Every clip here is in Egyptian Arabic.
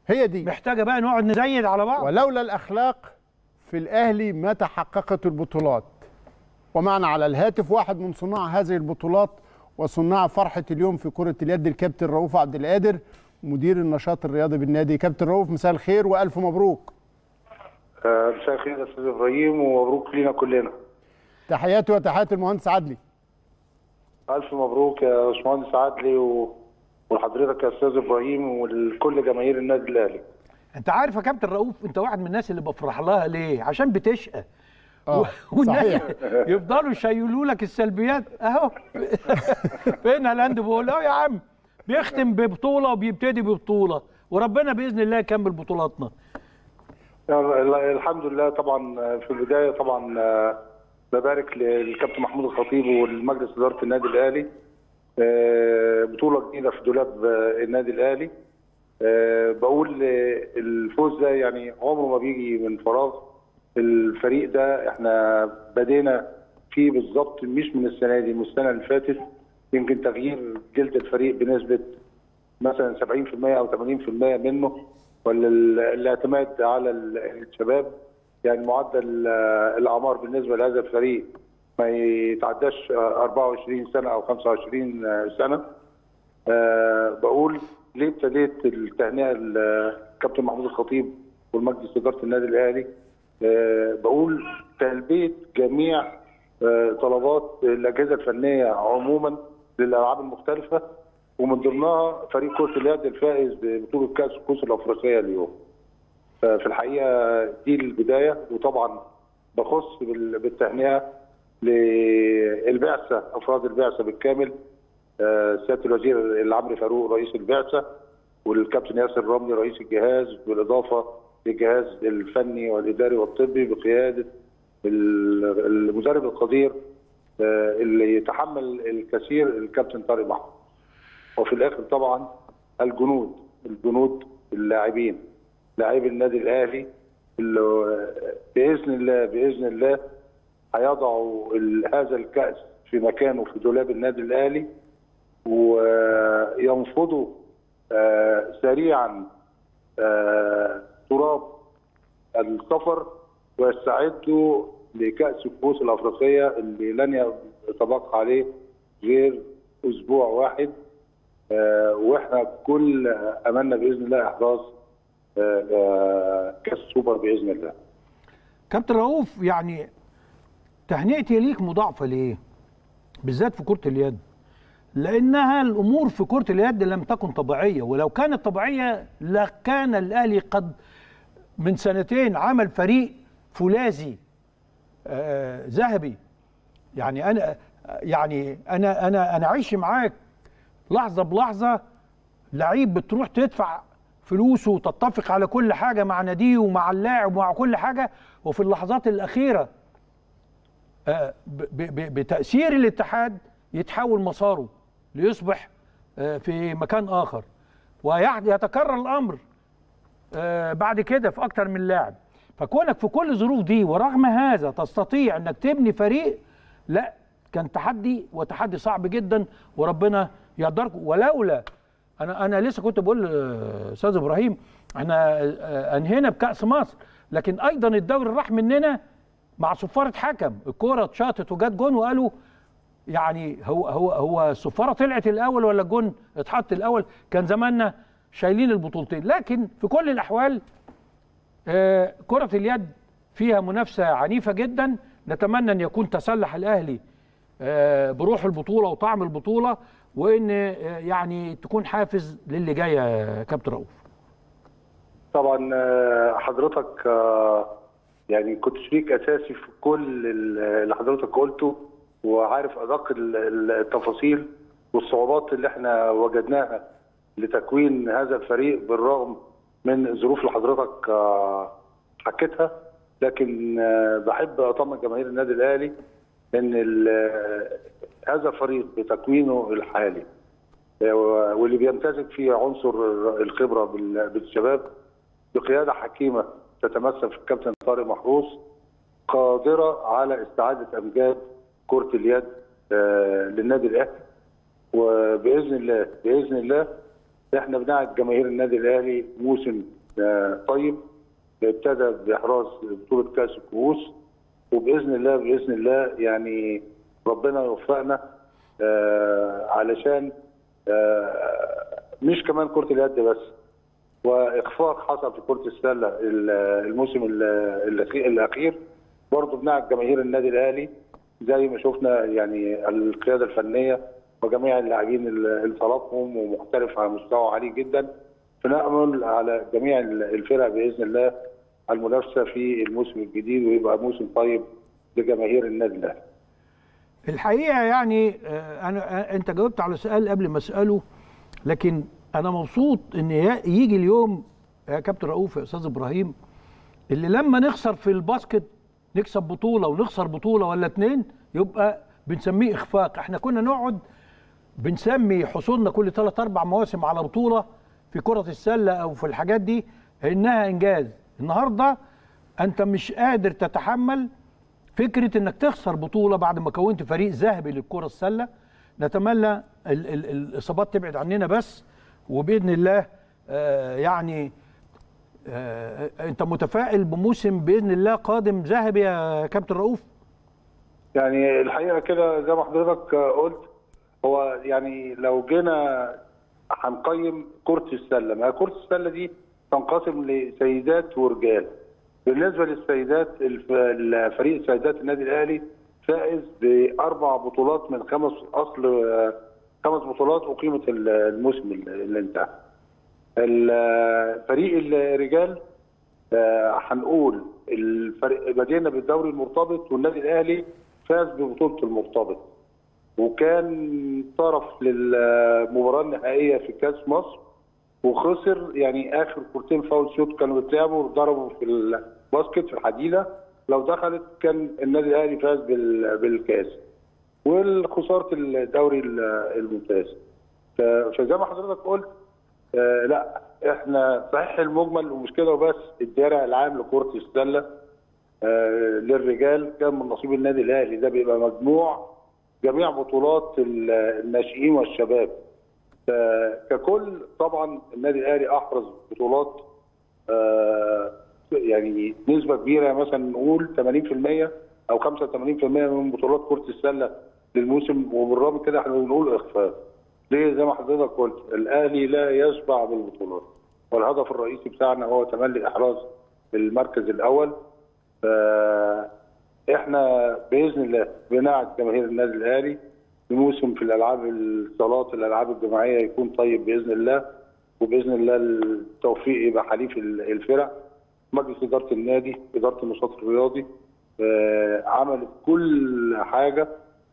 هي دي محتاجه بقى نقعد نزيد على بعض ولولا الاخلاق في الاهلي ما تحققت البطولات ومعنا على الهاتف واحد من صناع هذه البطولات وصناع فرحه اليوم في كره اليد الكابتن رؤوف عبد القادر مدير النشاط الرياضي بالنادي كابتن رؤوف مساء الخير والف مبروك آه، مساء الخير يا استاذ ابراهيم ومبروك لينا كلنا تحياتي وتحيات المهندس عدلي الف مبروك يا باشمهندس عدلي و... وحضرتك يا استاذ ابراهيم ولكل جماهير النادي الاهلي انت عارف يا كابتن رؤوف انت واحد من الناس اللي بفرح لها ليه عشان بتشقى اه والناس صحيح يفضلوا يشيلوا لك السلبيات اهو فين هالاند بيقول اهو يا عم بيختم ببطوله وبيبتدي ببطوله وربنا باذن الله يكمل بطولاتنا يعني الحمد لله طبعا في البدايه طبعا آه، ببارك للكابتن محمود الخطيب والمجلس اداره النادي الاهلي آه، بطوله جديده في دولاب آه، النادي الاهلي آه، بقول آه، الفوز ده يعني عمره ما بيجي من فراغ الفريق ده احنا بدينا فيه بالظبط مش من السنه دي من السنه اللي فاتت يمكن تغيير جلد الفريق بنسبه مثلا 70% او 80% منه ولا ال- الاعتماد على ال- الشباب يعني معدل آه، الاعمار بالنسبه لهذا الفريق ما يتعداش آه، 24 سنه او 25 آه، سنه آه، بقول ليه ابتديت التهنئه للكابتن محمود الخطيب والمجلس اداره النادي الاهلي آه، بقول تلبيه جميع آه، طلبات الاجهزه الفنيه عموما للالعاب المختلفه ومن ضمنها فريق كره اليد الفائز ببطوله كاس الكؤوس الافريقيه اليوم. ففي الحقيقه دي البدايه وطبعا بخص بال- بالتهنئه للبعثه افراد البعثه بالكامل آه، سياده الوزير العمري فاروق رئيس البعثه والكابتن ياسر رملي رئيس الجهاز بالاضافه للجهاز الفني والاداري والطبي بقياده ال- المدرب القدير آه، اللي يتحمل الكثير الكابتن طارق محمود. وفي الاخر طبعا الجنود الجنود اللاعبين لاعبي النادي الاهلي اللي باذن الله باذن الله هيضعوا ال- هذا الكاس في مكانه في دولاب النادي الاهلي وينفضوا آه، سريعا آه، تراب السفر ويستعدوا لكاس الكؤوس الافريقيه اللي لن يتبقى عليه غير اسبوع واحد آه، واحنا كل املنا باذن الله احراز آه، آه، كاس السوبر باذن الله. كابتن رؤوف يعني تهنئتي ليك مضاعفه ليه؟ بالذات في كره اليد لانها الامور في كره اليد لم تكن طبيعيه ولو كانت طبيعيه لكان الاهلي قد من سنتين عمل فريق فولاذي آه، ذهبي يعني انا يعني انا انا انا عايش معاك لحظه بلحظه لعيب بتروح تدفع فلوسه وتتفق على كل حاجه مع ناديه ومع اللاعب ومع كل حاجه وفي اللحظات الاخيره آه، ب- ب- بتاثير الاتحاد يتحول مساره ليصبح آه، في مكان اخر ويتكرر الامر آه، بعد كده في اكتر من لاعب فكونك في كل الظروف دي ورغم هذا تستطيع انك تبني فريق لا كان تحدي وتحدي صعب جدا وربنا يقدرك ولولا انا انا لسه كنت بقول آه، استاذ ابراهيم احنا آه، انهينا بكاس مصر لكن ايضا الدوري راح مننا مع صفاره حكم الكوره اتشاطت وجت جون وقالوا يعني هو هو هو الصفاره طلعت الاول ولا الجون اتحط الاول كان زماننا شايلين البطولتين لكن في كل الاحوال آه، كره اليد فيها منافسه عنيفه جدا نتمنى ان يكون تسلح الاهلي آه، بروح البطوله وطعم البطوله وان آه، يعني تكون حافز للي جاي يا كابتن رؤوف طبعا آه، حضرتك آه، يعني كنت شريك اساسي في كل ال- اللي حضرتك قلته وعارف ادق ال- ال- التفاصيل والصعوبات اللي احنا وجدناها لتكوين هذا الفريق بالرغم من الظروف اللي حضرتك آه، حكيتها لكن آه، بحب اطمن جماهير النادي الاهلي ان ال- هذا الفريق بتكوينه الحالي آه، واللي بيمتزج فيه عنصر الخبره بال- بالشباب بقياده حكيمه تتمثل في الكابتن طارق محروس قادره على استعاده امجاد كره اليد آه، للنادي الاهلي وباذن الله باذن الله احنا بنعد جماهير النادي الاهلي موسم آه، طيب ابتدى باحراز بطوله كاس الكؤوس وباذن الله باذن الله يعني ربنا يوفقنا آه، علشان آه، مش كمان كره اليد بس واخفاق حصل في كره السله ال- الموسم ال- الأخي- الاخير برضه بنعد جماهير النادي الاهلي زي ما شفنا يعني القياده الفنيه وجميع اللاعبين اللي طلبهم ومحترف على مستوى عالي جدا فنامل على جميع الفرق باذن الله على المنافسه في الموسم الجديد ويبقى موسم طيب لجماهير النادي الاهلي. الحقيقه يعني آه، انا آه، انت جاوبت على سؤال قبل ما اساله لكن انا مبسوط ان ي- يجي اليوم يا كابتن رؤوف يا استاذ ابراهيم اللي لما نخسر في الباسكت نكسب بطوله ونخسر بطوله ولا اتنين يبقى بنسميه اخفاق احنا كنا نقعد بنسمي حصولنا كل ثلاث اربع مواسم على بطوله في كره السله او في الحاجات دي انها انجاز النهارده انت مش قادر تتحمل فكره انك تخسر بطوله بعد ما كونت فريق ذهبي للكره السله نتمنى ال ال الاصابات تبعد عننا بس وباذن الله آه يعني آه انت متفائل بموسم باذن الله قادم ذهبي يا كابتن رؤوف يعني الحقيقه كده زي ما حضرتك قلت هو يعني لو جينا هنقيم كره السله ما كره السله دي تنقسم لسيدات ورجال بالنسبه للسيدات الف- الفريق سيدات النادي الاهلي فائز باربع بطولات من خمس اصل آه، خمس بطولات اقيمت ال- الموسم اللي انتهى ال- فريق الرجال آه، هنقول الفريق بدينا بالدوري المرتبط والنادي الاهلي فاز ببطوله المرتبط وكان طرف للمباراه النهائيه في كاس مصر وخسر يعني اخر كورتين فاول شوت كانوا بيتلعبوا وضربوا في الباسكت في الحديده لو دخلت كان النادي الاهلي فاز بال- بالكاس والخساره الدوري الممتاز ف- فزي ما حضرتك قلت آه لا احنا صحيح المجمل ومش كده وبس الدرع العام لكره السله آه للرجال كان من نصيب النادي الاهلي ده بيبقى مجموع جميع بطولات ال- الناشئين والشباب ف- ككل طبعا النادي الاهلي احرز بطولات آه يعني نسبه كبيره مثلا نقول 80% او 85% من بطولات كره السله للموسم وبالرغم كده احنا بنقول اخفاق ليه زي ما حضرتك قلت الاهلي لا يشبع بالبطولات والهدف الرئيسي بتاعنا هو تملي احراز المركز الاول فاحنا باذن الله بنعد جماهير النادي الاهلي بموسم في الالعاب الصالات الالعاب الجماعيه يكون طيب باذن الله وباذن الله التوفيق يبقى حليف ال- الفرق مجلس اداره النادي اداره النشاط الرياضي آه، عملت كل حاجه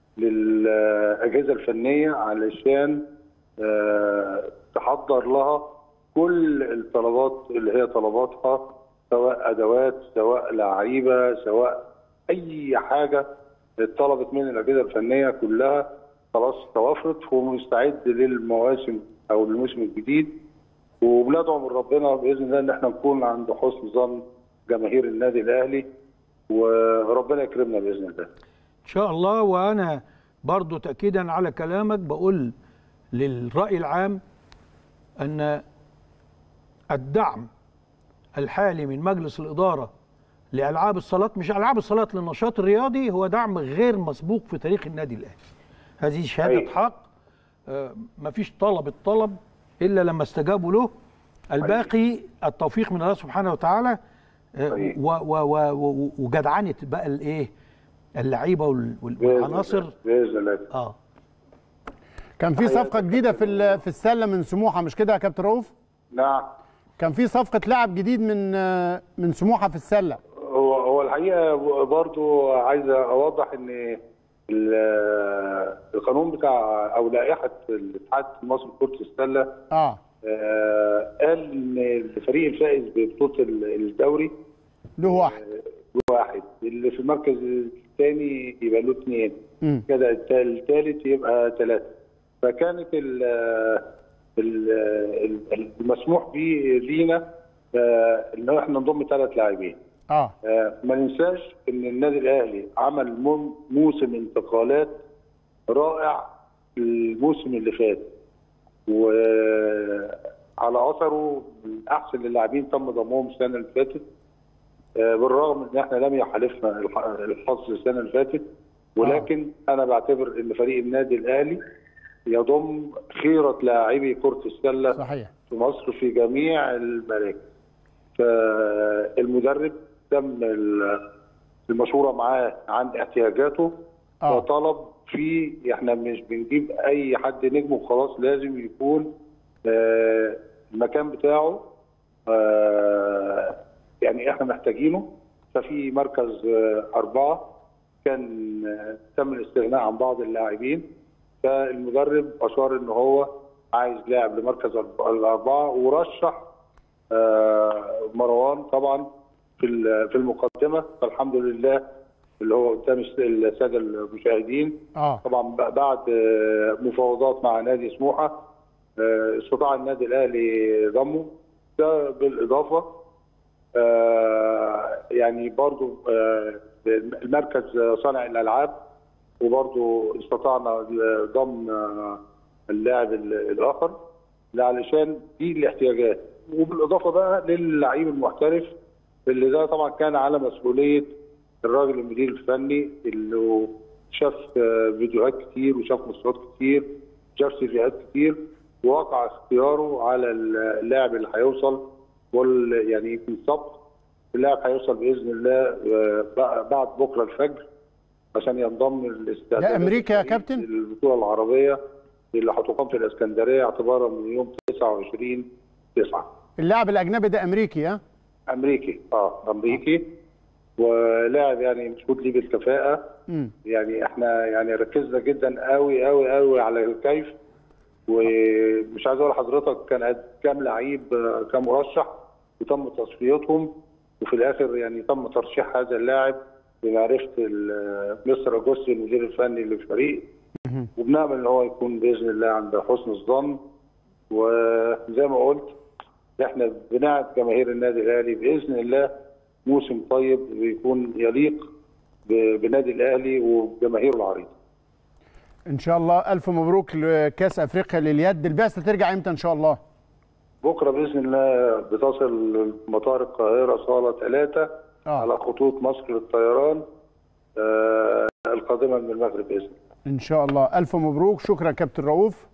للاجهزه الفنيه علشان آه، تحضر لها كل الطلبات اللي هي طلباتها سواء ادوات سواء لعيبه سواء اي حاجه اتطلبت من الاجهزه الفنيه كلها خلاص توفرت ومستعد للمواسم او الموسم الجديد وبندعو من ربنا باذن الله ان احنا نكون عند حسن ظن جماهير النادي الاهلي وربنا يكرمنا باذن الله. ان شاء الله وانا برضو تاكيدا على كلامك بقول للراي العام ان الدعم الحالي من مجلس الاداره لالعاب الصالات مش العاب الصالات للنشاط الرياضي هو دعم غير مسبوق في تاريخ النادي الاهلي هذه شهاده أيوة. حق آه، مفيش طلب الطلب الا لما استجابوا له الباقي التوفيق من الله سبحانه وتعالى آه، صحيح. و- و- و- و- وجدعنه بقى الايه اللعيبه وال- وال- بإذن الله. والعناصر باذن الله. اه كان في صفقه جديده في ال- في السله من سموحه مش كده يا كابتن رؤوف نعم كان في صفقه لاعب جديد من آه، من سموحه في السله هو هو الحقيقه برضو عايز اوضح ان ال- القانون بتاع او لائحه الاتحاد المصري لكره السله اه آه، قال ان الفريق الفائز ببطوله الدوري له واحد واحد اللي في المركز الثاني يبقى له اثنين مم. كده الثالث يبقى ثلاثه فكانت ال ال- ال- المسموح به لينا آه، ان احنا نضم ثلاث لاعبين اه آه، ما ننساش ان النادي الاهلي عمل مم- موسم انتقالات رائع الموسم اللي فات وعلى اثره من احسن اللاعبين تم ضمهم السنه اللي فاتت آه، بالرغم ان احنا لم يحالفنا الح- الحظ السنه اللي فاتت ولكن انا بعتبر ان فريق النادي الاهلي يضم خيره لاعبي كره السله صحيح في مصر في جميع المراكز فالمدرب تم ال- المشوره معاه عن احتياجاته آه. وطلب في احنا مش بنجيب اي حد نجم وخلاص لازم يكون آه، المكان بتاعه آه، يعني احنا محتاجينه ففي مركز آه، اربعه كان آه، تم الاستغناء عن بعض اللاعبين فالمدرب اشار ان هو عايز لاعب لمركز الأرب- الاربعه ورشح آه، مروان طبعا في ال- في المقدمه فالحمد لله اللي هو قدام الس- الساده المشاهدين اه طبعا ب- بعد آه، مفاوضات مع نادي سموحه آه، استطاع النادي الاهلي ضمه ده بالاضافه آه، يعني برضو آه، المركز صانع الالعاب وبرضو استطعنا ضم آه، اللاعب ال- الاخر علشان دي الاحتياجات وبالاضافه بقى للعيب المحترف اللي ده طبعا كان على مسؤوليه الراجل المدير الفني اللي شاف آه، فيديوهات كتير وشاف مستويات كتير شاف سيفيهات كتير ووقع اختياره على اللاعب اللي هيوصل وال يعني يمكن سبق اللاعب هيوصل باذن الله آه، بع- بعد بكره الفجر عشان ينضم للاستعداد ده أمريكا يا كابتن؟ البطوله العربيه اللي هتقام في الاسكندريه اعتبارا من يوم 29 9 اللاعب الاجنبي ده امريكي ها امريكي اه امريكي ولاعب يعني مشهود ليه بالكفاءه امم يعني احنا يعني ركزنا جدا قوي قوي قوي على الكيف ومش عايز اقول لحضرتك كان قد كام لعيب آه، كام مرشح وتم تصفيتهم وفي الاخر يعني تم ترشيح هذا اللاعب بمعرفه ال- مستر اجوستي المدير الفني للفريق وبنامل ان هو يكون باذن الله عند حسن الظن وزي ما قلت احنا بنعد جماهير النادي الاهلي باذن الله موسم طيب ويكون يليق ب- بالنادي الاهلي وبجماهيره العريضه. ان شاء الله الف مبروك لكاس افريقيا لليد البعثه ترجع امتى ان شاء الله بكره باذن الله بتصل مطار القاهره صاله ثلاثه آه. على خطوط مصر للطيران آه القادمه من المغرب باذن الله. ان شاء الله الف مبروك شكرا كابتن رؤوف